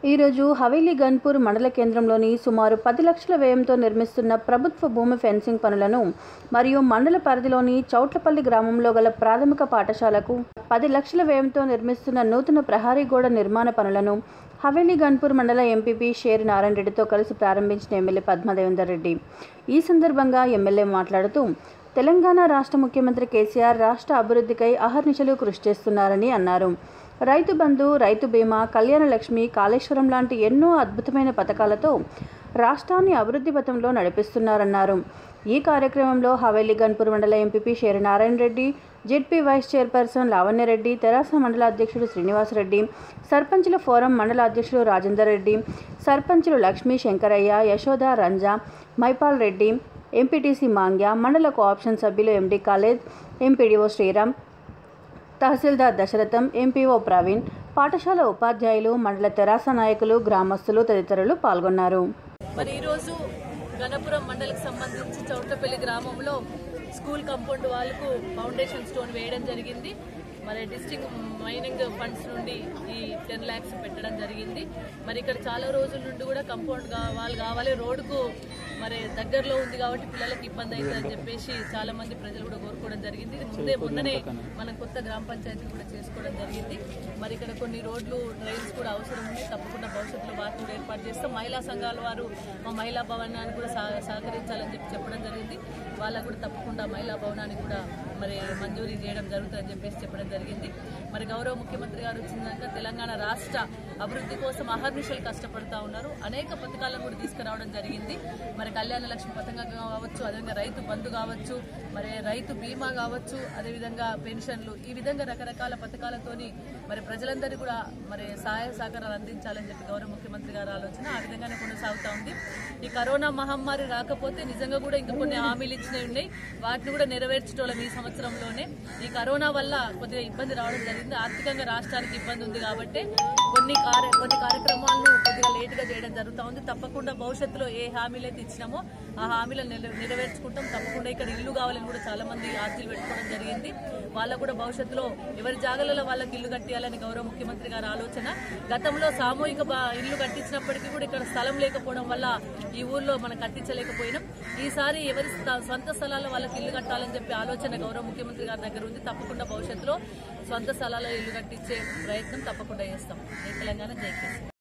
ఈరోజు హవేలీ గన్పూర్ మండల కేంద్రంలోని సుమారు పది లక్షల వ్యయంతో నిర్మిస్తున్న ప్రభుత్వ భూమి ఫెన్సింగ్ పనులను మరియు మండల పరిధిలోని చౌట్లపల్లి గ్రామంలో గల ప్రాథమిక పాఠశాలకు పది లక్షల వ్యయంతో నిర్మిస్తున్న నూతన ప్రహారీ గోడ నిర్మాణ పనులను హవేలీ గన్పూర్ మండల ఎంపీపీ షేరి నారాయణ రెడ్డితో కలిసి ప్రారంభించిన ఎమ్మెల్యే పద్మదేవేందర్ రెడ్డి ఈ సందర్భంగా ఎమ్మెల్యే మాట్లాడుతూ తెలంగాణ రాష్ట్ర ముఖ్యమంత్రి కేసీఆర్ రాష్ట్ర అభివృద్ధికై అహర్నిశలు కృషి చేస్తున్నారని అన్నారు రైతు బంధు రైతు బీమా కళ్యాణ లక్ష్మి కాళేశ్వరం లాంటి ఎన్నో అద్భుతమైన పథకాలతో రాష్ట్రాన్ని అభివృద్ధి పథంలో నడిపిస్తున్నారన్నారు ఈ కార్యక్రమంలో హవేలీ గన్పూర్ మండల MPP Sheri Narayana Reddy ZP vice chairperson Lavanya Reddy తెరాస మండల అధ్యక్షుడు శ్రీనివాసరెడ్డి సర్పంచుల ఫోరం మండల అధ్యక్షుడు రాజేందర్ రెడ్డి సర్పంచులు లక్ష్మీ శంకరయ్య యశోద రంజా మైపాల్ రెడ్డి ఎంపీటీసీ మాంగ్య మండల కోఆప్షన్ సభ్యులు ఎండి కాలేజ్ ఎంపీడీఓ శ్రీరామ్ తహసీల్దార్ దశరథం ఎంపీఓ ప్రవీణ్ పాఠశాల ఉపాధ్యాయులు మండల తెరాస నాయకులు గ్రామస్తులు తదితరులు పాల్గొన్నారు మరి ఈరోజు గణపురం మండలికి సంబంధించి చౌటపల్లి గ్రామంలో స్కూల్ కాంపౌండ్ వాళ్ళకు ఫౌండేషన్ స్టోన్ వేయడం జరిగింది మరి డిస్ట్రిక్ట్ మైనింగ్ ఫండ్స్ నుండి ఈ టెన్ ల్యాక్స్ పెట్టడం జరిగింది మరి ఇక్కడ చాలా రోజుల నుండి కూడా కంపౌండ్ వాళ్ళు కావాలి రోడ్డుకు మరి దగ్గరలో ఉంది కాబట్టి పిల్లలకు ఇబ్బంది అవుతుందని చెప్పేసి చాలా మంది ప్రజలు కూడా కోరుకోవడం జరిగింది ఇది ముందే మొన్ననే మనం కొత్త గ్రామ పంచాయతీ కూడా చేసుకోవడం జరిగింది మరి ఇక్కడ కొన్ని రోడ్లు డ్రైన్స్ కూడా అవసరం ఉంది తప్పకుండా భవిష్యత్తులో వారు కూడా ఏర్పాటు చేస్తాం మహిళా సంఘాల వారు మా మహిళా భవనాన్ని కూడా సహ- సహకరించాలని చెప్పి చెప్పడం జరిగింది వాళ్ళకు కూడా తప్పకుండా మహిళా భవనాన్ని కూడా మరి మంజూరీ చేయడం జరుగుతుందని చెప్పేసి చెప్పడం జరిగింది మరి గౌరవ ముఖ్యమంత్రి గారు వచ్చిందాక తెలంగాణ రాష్ట్ర అభివృద్ధి కోసం అహర్నిశలు కష్టపడుతూ ఉన్నారు అనేక పథకాలను కూడా తీసుకురావడం జరిగింది మరి కళ్యాణ లక్ష్మి పథకం కావచ్చు అదేవిధంగా రైతు బంధు కావచ్చు మరి రైతు బీమా కావచ్చు అదేవిధంగా పెన్షన్లు ఈ విధంగా రకరకాల పథకాలతోని మరి ప్రజలందరికీ కూడా మరి సహాయ సహకారాలు అందించాలని చెప్పి గౌరవ ముఖ్యమంత్రి గారి ఆలోచన ఆ విధంగానే కొనసాగుతా ఉంది ఈ కరోనా మహమ్మారి రాకపోతే నిజంగా కూడా ఇంకా కొన్ని హామీలు ఇచ్చినవి ఉన్నాయి వాటిని కూడా నెరవేర్చడం ఈ సంవత్సరంలోనే ఈ కరోనా వల్ల కొద్దిగా ఇబ్బంది రావడం జరిగింది ఆర్థికంగా రాష్ట్రానికి ఇబ్బంది ఉంది కాబట్టి కొన్ని కార్య కొన్ని కార్యక్రమాలను కొద్దిగా లేటుగా చేయడం జరుగుతూ ఉంది తప్పకుండా భవిష్యత్తులో ఏ హామీలు అయితే ఇచ్చినామో ఆ హామీలను నెర- నెరవేర్చుకుంటాం తప్పకుండా ఇక్కడ ఇల్లు కావాలని కూడా చాలా మంది ఆర్జీలు పెట్టుకోవడం జరిగింది వాళ్ళకు కూడా భవిష్యత్తులో ఎవరి జాగలలో వాళ్ళకి ఇల్లు కట్టియాలని గౌరవ ముఖ్యమంత్రి గారి ఆలోచన గతంలో సామూహిక బా- ఇల్లు కట్టించినప్పటికీ కూడా ఇక్కడ స్థలం లేకపోవడం వల్ల ఈ ఊర్లో మనం కట్టించలేకపోయినాం ఈసారి ఎవరి స్థ- సొంత స్థలాల్లో వాళ్ళకి ఇల్లు కట్టాలని చెప్పి ఆలోచన గౌరవ ముఖ్యమంత్రి గారి దగ్గర ఉంది తప్పకుండా భవిష్యత్తులో సొంత స్థలాల్లో ఇల్లు కట్టించే ప్రయత్నం తప్పకుండా చేస్తాం జై తెలంగాణ జై కేసీఆర్